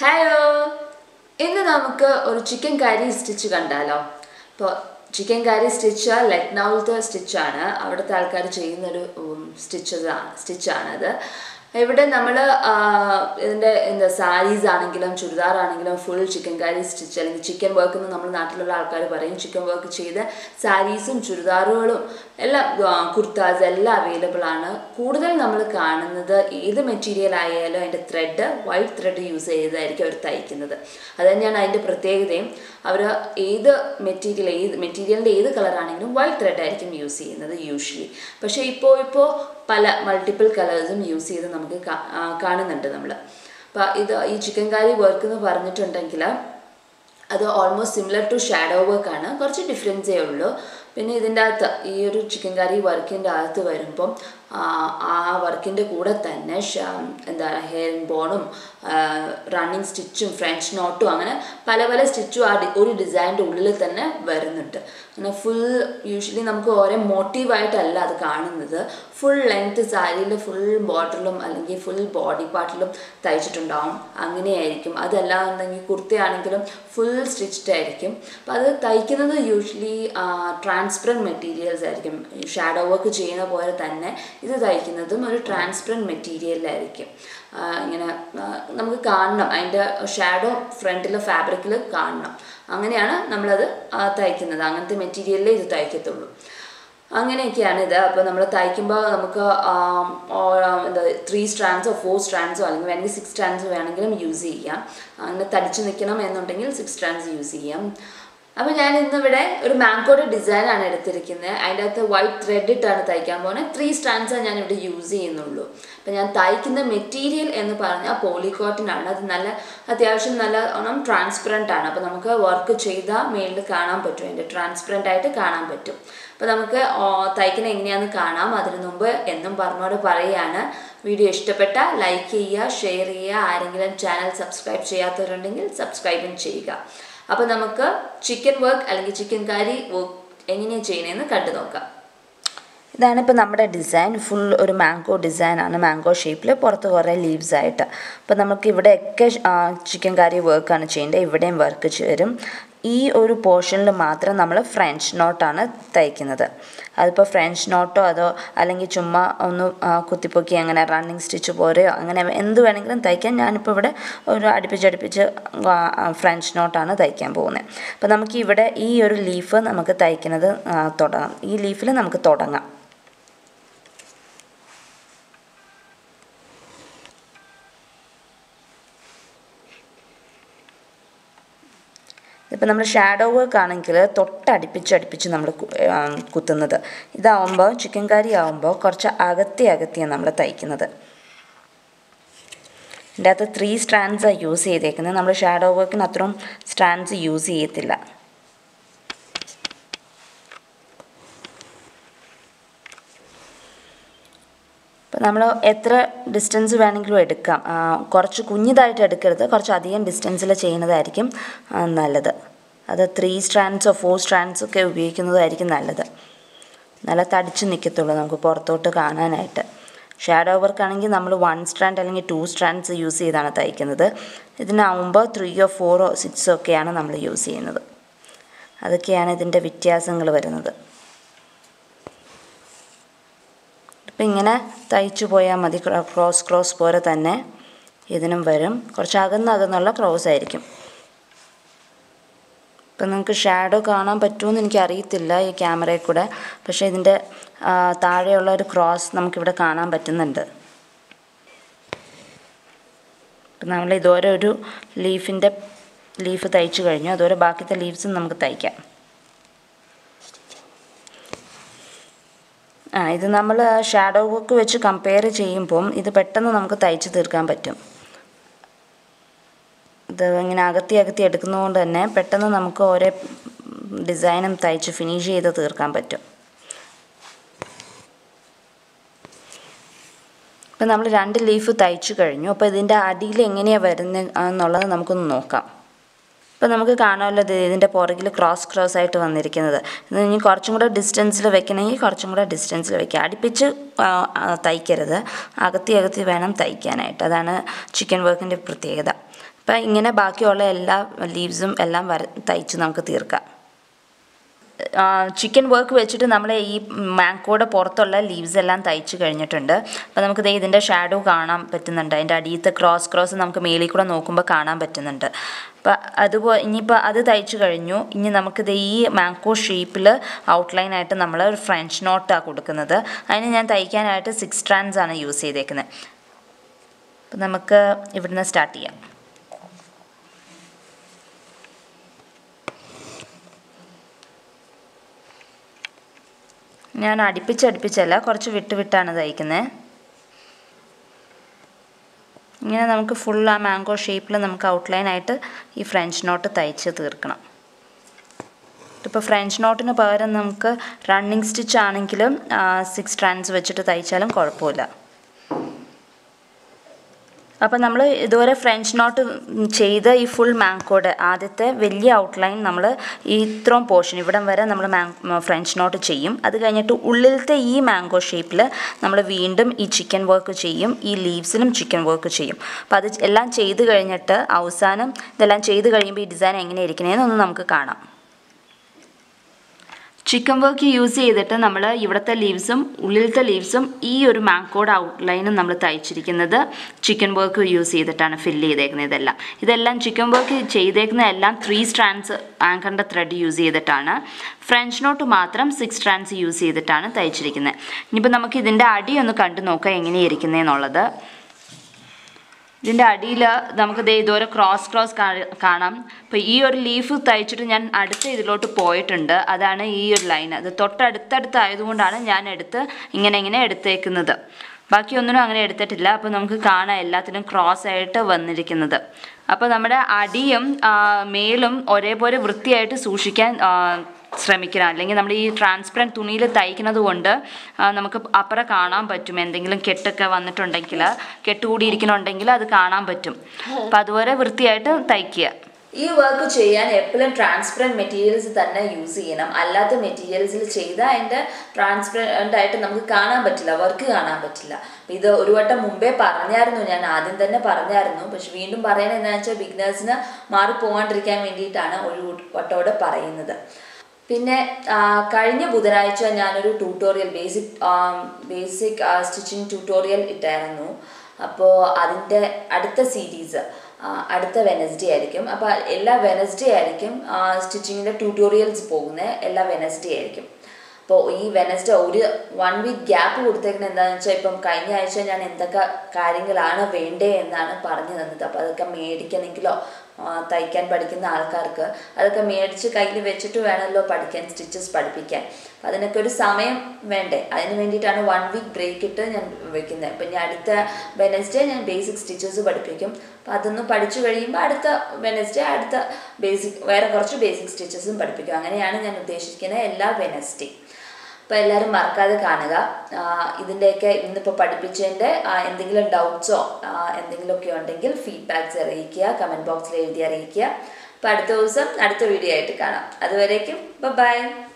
hello ഇന്ന് നമുക്ക് ഒരു ചിക്കൻ കറി സ്റ്റിച്ച് കണ്ടാലോ ഇപ്പോൾ ചിക്കൻ കറി സ്റ്റിച്ച് ലക്നൗവിലത്തെ സ്റ്റിച്ചാണ് അവിടുത്തെ ആൾക്കാർ ചെയ്യുന്നൊരു സ്റ്റിച്ചതാണ് സ്റ്റിച്ചാണത് ഇവിടെ നമ്മൾ ഇതിൻ്റെ എന്താ സാരീസ് ആണെങ്കിലും ചുരിദാർ ആണെങ്കിലും ഫുൾ ചിക്കൻ കറി സ്റ്റിച്ച് അല്ലെങ്കിൽ ചിക്കൻ വർക്ക് എന്ന് നമ്മുടെ നാട്ടിലുള്ള ആൾക്കാർ പറയും ചിക്കൻ വർക്ക് ചെയ്ത സാരീസും ചുരിദാറുകളും എല്ലാം കുർത്താസ് എല്ലാം അവൈലബിൾ ആണ് കൂടുതൽ നമ്മൾ കാണുന്നത് ഏത് മെറ്റീരിയൽ ആയാലും അതിൻ്റെ ത്രെഡ് വൈറ്റ് ത്രെഡ് യൂസ് ചെയ്തായിരിക്കും അവർ തയ്ക്കുന്നത് അത് തന്നെയാണ് അതിൻ്റെ പ്രത്യേകതയും അവർ ഏത് മെറ്റീരിയൽ ഏത് മെറ്റീരിയലിൻ്റെ ഏത് കളറാണെങ്കിലും വൈറ്റ് ത്രെഡ് ആയിരിക്കും യൂസ് ചെയ്യുന്നത് യൂഷ്വലി പക്ഷേ ഇപ്പോൾ ഇപ്പോൾ പല മൾട്ടിപ്പിൾ കളേഴ്സും യൂസ് ചെയ്ത് നമുക്ക് കാണുന്നുണ്ട് നമ്മൾ അപ്പോൾ ഇത് ഈ ചിക്കൻ കറി വർക്ക് എന്ന് പറഞ്ഞിട്ടുണ്ടെങ്കിൽ അത് almost similar to shadow work ആണ് കുറച്ച് ഡിഫറൻസേ ഉള്ളൂ പിന്നെ ഇതിൻ്റെ അകത്ത് ഈ ഒരു ചിക്കൻ കറി വർക്കിൻ്റെ അകത്ത് വരുമ്പം ആ വർക്കിൻ്റെ കൂടെ തന്നെ എന്താ ഹെയർ ബോണും റണ്ണിങ് സ്റ്റിച്ചും ഫ്രഞ്ച് നോട്ടും അങ്ങനെ പല പല സ്റ്റിച്ചും ആ ഒരു ഡിസൈനിൻ്റെ ഉള്ളിൽ തന്നെ വരുന്നുണ്ട് അങ്ങനെ ഫുൾ യൂഷ്വലി നമുക്ക് ഓരോ മോട്ടീവായിട്ടല്ല അത് കാണുന്നത് ഫുൾ ലെങ്ത് സാരിയിൽ ഫുൾ ബോർഡറിലും അല്ലെങ്കിൽ ഫുൾ ബോഡി പാർട്ടിലും തയ്ച്ചിട്ടുണ്ടാവും അങ്ങനെയായിരിക്കും അതല്ല എന്നുണ്ടെങ്കിൽ കുർത്തയാണെങ്കിലും ഫുൾ സ്റ്റിച്ച്ഡ് ആയിരിക്കും അപ്പോൾ അത് തയ്ക്കുന്നത് യൂഷ്വലി ട്രാൻസ്പെറൻറ്റ് മെറ്റീരിയൽസ് ആയിരിക്കും ഷാഡോ വർക്ക് ചെയ്യുന്ന പോലെ തന്നെ ഇത് തയ്ക്കുന്നതും ഒരു ട്രാൻസ്പെറൻറ്റ് മെറ്റീരിയലിലായിരിക്കും ഇങ്ങനെ നമുക്ക് കാണണം അതിൻ്റെ ഷാഡോ ഫ്രണ്ടിലെ ഫാബ്രിക്കിൽ കാണണം അങ്ങനെയാണ് നമ്മളത് തയ്ക്കുന്നത് അങ്ങനത്തെ മെറ്റീരിയലിലേ ഇത് തയ്ക്കത്തുള്ളൂ അങ്ങനെയൊക്കെയാണ് ഇത് അപ്പോൾ നമ്മൾ തയ്ക്കുമ്പോൾ നമുക്ക് എന്താ ത്രീ സ്ട്രാൻഡ്സോ ഫോർ സ്ട്രാൻഡ്സോ അല്ലെങ്കിൽ വേണമെങ്കിൽ സിക്സ് സ്ട്രാൻഡ്സോ വേണമെങ്കിലും യൂസ് ചെയ്യാം അങ്ങനെ തടിച്ച് നിൽക്കണം എന്നുണ്ടെങ്കിൽ സിക്സ് സ്ട്രാൻഡ്സ് യൂസ് ചെയ്യാം അപ്പോൾ ഞാൻ ഇന്നിവിടെ ഒരു മാങ്കോയുടെ ഡിസൈനാണ് എടുത്തിരിക്കുന്നത് അതിൻ്റെ അകത്ത് വൈറ്റ് ത്രെഡ് ഇട്ടാണ് തയ്ക്കാൻ പോകുന്നത് ത്രീ സ്റ്റാൻഡ്സാണ് ഞാൻ ഇവിടെ യൂസ് ചെയ്യുന്നുള്ളൂ അപ്പോൾ ഞാൻ തയ്ക്കുന്ന മെറ്റീരിയൽ എന്ന് പറഞ്ഞാൽ പോളിക്കോട്ടൺ ആണ് അത് നല്ല അത്യാവശ്യം നല്ല ഓണം ട്രാൻസ്പെറൻ്റ് ആണ് അപ്പോൾ നമുക്ക് വർക്ക് ചെയ്താൽ മേളിൽ കാണാൻ പറ്റും അതിൻ്റെ ട്രാൻസ്പെറൻ്റ് ആയിട്ട് കാണാൻ പറ്റും അപ്പോൾ നമുക്ക് തയ്ക്കുന്ന എങ്ങനെയാണെന്ന് കാണാം അതിനു മുമ്പ് എന്നും പറഞ്ഞോട് പറയുകയാണ് വീഡിയോ ഇഷ്ടപ്പെട്ട ലൈക്ക് ചെയ്യുക ഷെയർ ചെയ്യുക ആരെങ്കിലും ചാനൽ സബ്സ്ക്രൈബ് ചെയ്യാത്തവരുണ്ടെങ്കിൽ സബ്സ്ക്രൈബും ചെയ്യുക അപ്പോൾ നമുക്ക് ചിക്കൻ വർക്ക് അല്ലെങ്കിൽ ചിക്കൻ കറി വർക്ക് എങ്ങനെയാണ് ചെയ്യുന്നതെന്ന് കണ്ടു നോക്കാം ഇതാണ് ഇപ്പോൾ നമ്മുടെ ഡിസൈൻ ഫുൾ ഒരു മാംഗോ ഡിസൈനാണ് മാംഗോ ഷേപ്പിൽ പുറത്ത് കുറേ ലീവ്സ് ആയിട്ട് അപ്പോൾ നമുക്ക് ഇവിടെയൊക്കെ ചിക്കൻ കറി വർക്കാണ് ചെയ്യേണ്ടത് ഇവിടെയും വർക്ക് വരും ഈ ഒരു പോർഷനിൽ മാത്രം നമ്മൾ ഫ്രഞ്ച് നോട്ടാണ് തയ്ക്കുന്നത് അതിപ്പോൾ ഫ്രഞ്ച് നോട്ടോ അതോ അല്ലെങ്കിൽ ചുമ്മാ ഒന്ന് കുത്തിപ്പൊക്കി അങ്ങനെ റണ്ണിങ് സ്റ്റിച്ച് പോരെയോ അങ്ങനെ എന്ത് വേണമെങ്കിലും തയ്ക്കാൻ ഞാനിപ്പോൾ ഇവിടെ ഒരു അടുപ്പിച്ചടുപ്പിച്ച് ഫ്രഞ്ച് നോട്ടാണ് തയ്ക്കാൻ പോകുന്നത് അപ്പോൾ നമുക്ക് ഇവിടെ ഈ ഒരു ലീഫ് നമുക്ക് തയ്ക്കുന്നത് തുടങ്ങാം ഈ ലീഫിൽ നമുക്ക് തുടങ്ങാം ഇപ്പം നമ്മൾ ഷാഡോ വർക്ക് ആണെങ്കിൽ തൊട്ടടുപ്പിച്ച് അടുപ്പിച്ച് നമ്മൾ കുത്തുന്നത് ഇതാവുമ്പോൾ ചിക്കൻ കറി ആവുമ്പോൾ കുറച്ച് അകത്തി അകത്തിയാണ് നമ്മൾ തയ്ക്കുന്നത് ഇതിൻ്റെ അകത്ത് ത്രീ സ്ട്രാൻഡ്സാണ് യൂസ് ചെയ്തേക്കുന്നത് നമ്മൾ ഷാഡോ വർക്കിന് അത്രയും സ്ട്രാൻഡ്സ് യൂസ് ചെയ്യത്തില്ല അപ്പോൾ നമ്മൾ എത്ര ഡിസ്റ്റൻസ് വേണമെങ്കിലും എടുക്കാം കുറച്ച് കുഞ്ഞിതായിട്ട് എടുക്കരുത് കുറച്ച് അധികം ഡിസ്റ്റൻസിൽ ചെയ്യുന്നതായിരിക്കും നല്ലത് അത് ത്രീ സ്ട്രാൻഡ്സോ ഫോർ സ്ട്രാൻഡ്സോ ഒക്കെ ഉപയോഗിക്കുന്നതായിരിക്കും നല്ലത് നല്ല തടിച്ച് നിൽക്കത്തുള്ളൂ നമുക്ക് പുറത്തോട്ട് കാണാനായിട്ട് ഷാഡോ വർക്ക് ആണെങ്കിൽ നമ്മൾ വൺ സ്ട്രാൻഡ് അല്ലെങ്കിൽ ടു സ്ട്രാൻഡ്സ് യൂസ് ചെയ്താണ് തയ്ക്കുന്നത് ഇതിനാവുമ്പോൾ ത്രീയോ ഫോറോ സിക്സോ ഒക്കെയാണ് നമ്മൾ യൂസ് ചെയ്യുന്നത് അതൊക്കെയാണ് ഇതിൻ്റെ വ്യത്യാസങ്ങൾ വരുന്നത് അപ്പം ഇങ്ങനെ തയ്ച്ചു പോയാൽ മതി ക്രോസ് ക്രോസ് പോലെ തന്നെ ഇതിനും വരും കുറച്ച് അകന്ന് അകന്നുള്ള ക്രോസ് ആയിരിക്കും ഇപ്പം നിങ്ങൾക്ക് ഷാഡോ കാണാൻ പറ്റുമെന്ന് എനിക്കറിയത്തില്ല ഈ ക്യാമറയിൽ കൂടെ പക്ഷേ ഇതിൻ്റെ താഴെയുള്ള ഒരു ക്രോസ് നമുക്കിവിടെ കാണാൻ പറ്റുന്നുണ്ട് ഇപ്പം നമ്മൾ ഇതുവരെ ഒരു ലീഫിൻ്റെ ലീഫ് തയ്ച്ചു കഴിഞ്ഞു അതുപോലെ ബാക്കിത്തെ ലീവ്സും നമുക്ക് തയ്ക്കാം ആ ഇത് നമ്മൾ ഷാഡോ വർക്ക് വെച്ച് കമ്പയർ ചെയ്യുമ്പം ഇത് പെട്ടെന്ന് നമുക്ക് തയ്ച്ച് തീർക്കാൻ പറ്റും ഇത് ഇങ്ങനെ അകത്തി അകത്തി എടുക്കുന്നതുകൊണ്ട് തന്നെ പെട്ടെന്ന് നമുക്ക് ഓരോ ഡിസൈനും തയ്ച്ച് ഫിനിഷ് ചെയ്ത് തീർക്കാൻ പറ്റും ഇപ്പം നമ്മൾ രണ്ട് ലീഫ് തയ്ച്ചു കഴിഞ്ഞു അപ്പോൾ ഇതിൻ്റെ അടിയിൽ എങ്ങനെയാണ് വരുന്നത് എന്നുള്ളത് നമുക്കൊന്ന് നോക്കാം ഇപ്പോൾ നമുക്ക് കാണാമല്ലോ ഇത് ഇതിൻ്റെ പുറകിൽ ക്രോസ് ക്രോസ് ആയിട്ട് വന്നിരിക്കുന്നത് ഇത് ഇനി കുറച്ചും കൂടെ ഡിസ്റ്റൻസിൽ വെക്കണമെങ്കിൽ കുറച്ചും കൂടെ ഡിസ്റ്റൻസിൽ വെക്കുക അടുപ്പിച്ച് ആ, ആ, തയ്ക്കരുത് അകത്തി അകത്തി വേണം തയ്ക്കാനായിട്ട് അതാണ് ചിക്കൻ വർക്കിൻ്റെ പ്രത്യേകത അപ്പം ഇങ്ങനെ ബാക്കിയുള്ള എല്ലാ ലീവ്സും എല്ലാം വര തയ്ച്ച് നമുക്ക് തീർക്കാം ചിക്കൻ വർക്ക് വെച്ചിട്ട് നമ്മൾ ഈ മാങ്കോയുടെ പുറത്തുള്ള ലീവ്സ് എല്ലാം തയ്ച്ച് കഴിഞ്ഞിട്ടുണ്ട് അപ്പോൾ നമുക്ക് ദേ ഇതിൻ്റെ ഷാഡോ കാണാൻ പറ്റുന്നുണ്ട് അതിൻ്റെ അടിയത്തെ ക്രോസ് ക്രോസ് നമുക്ക് മേളിൽ കൂടെ നോക്കുമ്പോൾ കാണാൻ പറ്റുന്നുണ്ട് അപ്പോൾ അതുപോലെ ഇനിയിപ്പോൾ അത് തയ്ച്ച് കഴിഞ്ഞു ഇനി നമുക്ക് ദേ ഈ മാങ്കോ ഷേപ്പിൽ ഔട്ട്ലൈൻ ആയിട്ട് നമ്മൾ ഒരു ഫ്രഞ്ച് നോട്ടാണ് കൊടുക്കുന്നത് അതിന് ഞാൻ തയ്ക്കാനായിട്ട് സിക്സ് സ്ട്രാൻഡ്സ് ആണ് യൂസ് ചെയ്തേക്കുന്നത് അപ്പോൾ നമുക്ക് ഇവിടുന്ന് സ്റ്റാർട്ട് ചെയ്യാം ഞാൻ അടുപ്പിച്ചടുപ്പിച്ചല്ല കുറച്ച് വിട്ട് വിട്ടാണ് തയ്ക്കുന്നത് ഇങ്ങനെ നമുക്ക് ഫുൾ ആ മാംഗോ ഷേപ്പിൽ നമുക്ക് ഔട്ട്ലൈൻ ആയിട്ട് ഈ ഫ്രഞ്ച് നോട്ട് തയ്ച്ച് തീർക്കണം ഇപ്പോൾ ഫ്രഞ്ച് നോട്ടിന് പകരം നമുക്ക് റണ്ണിങ് സ്റ്റിച്ച് ആണെങ്കിലും സിക്സ് സ്ട്രാൻഡ്സ് വെച്ചിട്ട് തയ്ച്ചാലും കുഴപ്പമില്ല അപ്പോൾ നമ്മൾ ഇതുവരെ ഫ്രഞ്ച് നോട്ട് ചെയ്ത ഈ ഫുൾ മാങ്കോഡ് ആദ്യത്തെ വലിയ ഔട്ട്ലൈൻ നമ്മൾ ഈ ഇത്രയും പോർഷൻ ഇവിടം വരെ നമ്മൾ മാങ് ഫ്രഞ്ച് നോട്ട് ചെയ്യും അത് കഴിഞ്ഞിട്ട് ഉള്ളിലത്തെ ഈ മാംഗോ ഷേപ്പിൽ നമ്മൾ വീണ്ടും ഈ ചിക്കൻ വർക്ക് ചെയ്യും ഈ ലീവ്സിലും ചിക്കൻ വർക്ക് ചെയ്യും അപ്പോൾ അത് എല്ലാം ചെയ്ത് കഴിഞ്ഞിട്ട് അവസാനം ഇതെല്ലാം ചെയ്ത് കഴിയുമ്പോൾ ഈ ഡിസൈൻ എങ്ങനെ ഇരിക്കണേന്നൊന്ന് നമുക്ക് കാണാം ചിക്കൻ വർക്ക് യൂസ് ചെയ്തിട്ട് നമ്മൾ ഇവിടുത്തെ ലീവ്സും ഉള്ളിലത്തെ ലീവ്സും ഈ ഒരു മാങ്കോഡ് ഔട്ട്ലൈനും നമ്മൾ തയ്ച്ചിരിക്കുന്നത് ചിക്കൻ വർക്ക് യൂസ് ചെയ്തിട്ടാണ് ഫില്ല് ചെയ്തേക്കുന്നത് ഇതെല്ലാം ഇതെല്ലാം ചിക്കൻ വർക്ക് ചെയ്തേക്കുന്ന എല്ലാം ത്രീ സ്ട്രാൻഡ്സ് ആങ്കറിൻ്റെ ത്രെഡ് യൂസ് ചെയ്തിട്ടാണ് ഫ്രഞ്ച് നോട്ട് മാത്രം സിക്സ് സ്ട്രാൻഡ്സ് യൂസ് ചെയ്തിട്ടാണ് തയ്ച്ചിരിക്കുന്നത് ഇനിയിപ്പോൾ നമുക്ക് ഇതിൻ്റെ അടി ഒന്ന് കണ്ടു നോക്കാം എങ്ങനെയിരിക്കുന്നതെന്നുള്ളത് ഇതിൻ്റെ അടിയിൽ നമുക്ക് ദേ ഇതുവരെ ക്രോസ് ക്രോസ് കാണാം അപ്പോൾ ഈ ഒരു ലീഫ് തയ്ച്ചിട്ട് ഞാൻ അടുത്ത ഇതിലോട്ട് പോയിട്ടുണ്ട് അതാണ് ഈ ഒരു ലൈൻ അത് തൊട്ടടുത്തടുത്ത് ആയതുകൊണ്ടാണ് ഞാൻ എടുത്ത് ഇങ്ങനെ ഇങ്ങനെ എടുത്തേക്കുന്നത് ബാക്കി ഒന്നിനും അങ്ങനെ എടുത്തിട്ടില്ല അപ്പോൾ നമുക്ക് കാണാം എല്ലാത്തിനും ക്രോസ് ആയിട്ട് വന്നിരിക്കുന്നത് അപ്പോൾ നമ്മുടെ അടിയും മേലും ഒരേപോലെ വൃത്തിയായിട്ട് സൂക്ഷിക്കാൻ ശ്രമിക്കണം അല്ലെങ്കിൽ നമ്മൾ ഈ ട്രാൻസ്പെറൻറ്റ് തുണിയിൽ തയ്ക്കുന്നത് കൊണ്ട് നമുക്ക് അപ്പുറം കാണാൻ പറ്റും എന്തെങ്കിലും കെട്ടൊക്കെ വന്നിട്ടുണ്ടെങ്കിൽ കെട്ടുകൂടിയിരിക്കണുണ്ടെങ്കിൽ അത് കാണാൻ പറ്റും അപ്പം അതുപോലെ വൃത്തിയായിട്ട് തയ്ക്കുക ഈ വർക്ക് ചെയ്യാൻ എപ്പോഴും ട്രാൻസ്പെറൻറ്റ് മെറ്റീരിയൽസ് തന്നെ യൂസ് ചെയ്യണം അല്ലാത്ത മെറ്റീരിയൽസിൽ ചെയ്താൽ അതിൻ്റെ ട്രാൻസ്പെറൻ്റ് ആയിട്ട് നമുക്ക് കാണാൻ പറ്റില്ല വർക്ക് കാണാൻ പറ്റില്ല ഇത് ഒരു വട്ടം മുമ്പേ പറഞ്ഞായിരുന്നു ഞാൻ ആദ്യം തന്നെ പറഞ്ഞായിരുന്നു പക്ഷെ വീണ്ടും പറയുന്നത് എന്താണെന്ന് വെച്ചാൽ ബിഗിനേഴ്സിന് മാറിപ്പോകാണ്ടിരിക്കാൻ വേണ്ടിയിട്ടാണ് ഒരു വട്ടോടെ പറയുന്നത് പിന്നെ കഴിഞ്ഞ ബുധനാഴ്ച ഞാനൊരു tutorial basic basic stitching tutorial ഇട്ടായിരുന്നു അപ്പോൾ അതിൻ്റെ അടുത്ത സീരീസ് അടുത്ത വെനസ്ഡേ ആയിരിക്കും അപ്പോൾ എല്ലാ വെനസ്ഡേ ആയിരിക്കും സ്റ്റിച്ചിങ്ങിൻ്റെ ട്യൂട്ടോറിയൽസ് പോകുന്നത് എല്ലാ വെനസ്ഡേ ആയിരിക്കും അപ്പോൾ ഈ വെനസ്ഡേ ഒരു വൺ വീക്ക് ഗ്യാപ്പ് കൊടുത്തേക്കുന്നത് എന്താണെന്ന് വെച്ചാൽ ഇപ്പം കഴിഞ്ഞ ആഴ്ച ഞാൻ എന്തൊക്കെ കാര്യങ്ങളാണ് വേണ്ടേ എന്നാണ് പറഞ്ഞു തന്നത് അപ്പോൾ അതൊക്കെ മേടിക്കണമെങ്കിലോ തയ്ക്കാൻ പഠിക്കുന്ന ആൾക്കാർക്ക് അതൊക്കെ മേടിച്ച് കയ്യിൽ വെച്ചിട്ട് വേണമല്ലോ പഠിക്കാൻ സ്റ്റിച്ചസ് പഠിപ്പിക്കാൻ അപ്പം അതിനൊക്കെ ഒരു സമയം വേണ്ടേ അതിന് വേണ്ടിയിട്ടാണ് വൺ വീക്ക് ബ്രേക്ക് ഇട്ട് ഞാൻ വെക്കുന്നത് അപ്പം ഞാൻ അടുത്ത വെനസ്ഡേ ഞാൻ ബേസിക് സ്റ്റിച്ചസ് പഠിപ്പിക്കും അപ്പം അതൊന്ന് പഠിച്ചു കഴിയുമ്പോൾ അടുത്ത വെനസ്ഡേ അടുത്ത ബേസിക് വേറെ കുറച്ച് ബേസിക് സ്റ്റിച്ചസും പഠിപ്പിക്കും അങ്ങനെയാണ് ഞാൻ ഉദ്ദേശിക്കുന്നത് എല്ലാ വെനസ്ഡേ അപ്പോൾ എല്ലാവരും മറക്കാതെ കാണുക ഇതിൻ്റെയൊക്കെ ഇന്നിപ്പോൾ പഠിപ്പിച്ചതിൻ്റെ എന്തെങ്കിലും ഡൗട്ട്സോ എന്തെങ്കിലുമൊക്കെ ഉണ്ടെങ്കിൽ ഫീഡ്ബാക്ക്സ് അറിയിക്കുക കമൻറ്റ് ബോക്സിൽ എഴുതി അറിയിക്കുക അപ്പോൾ അടുത്ത ദിവസം അടുത്ത വീഡിയോ ആയിട്ട് കാണാം അതുവരേക്കും ബൈ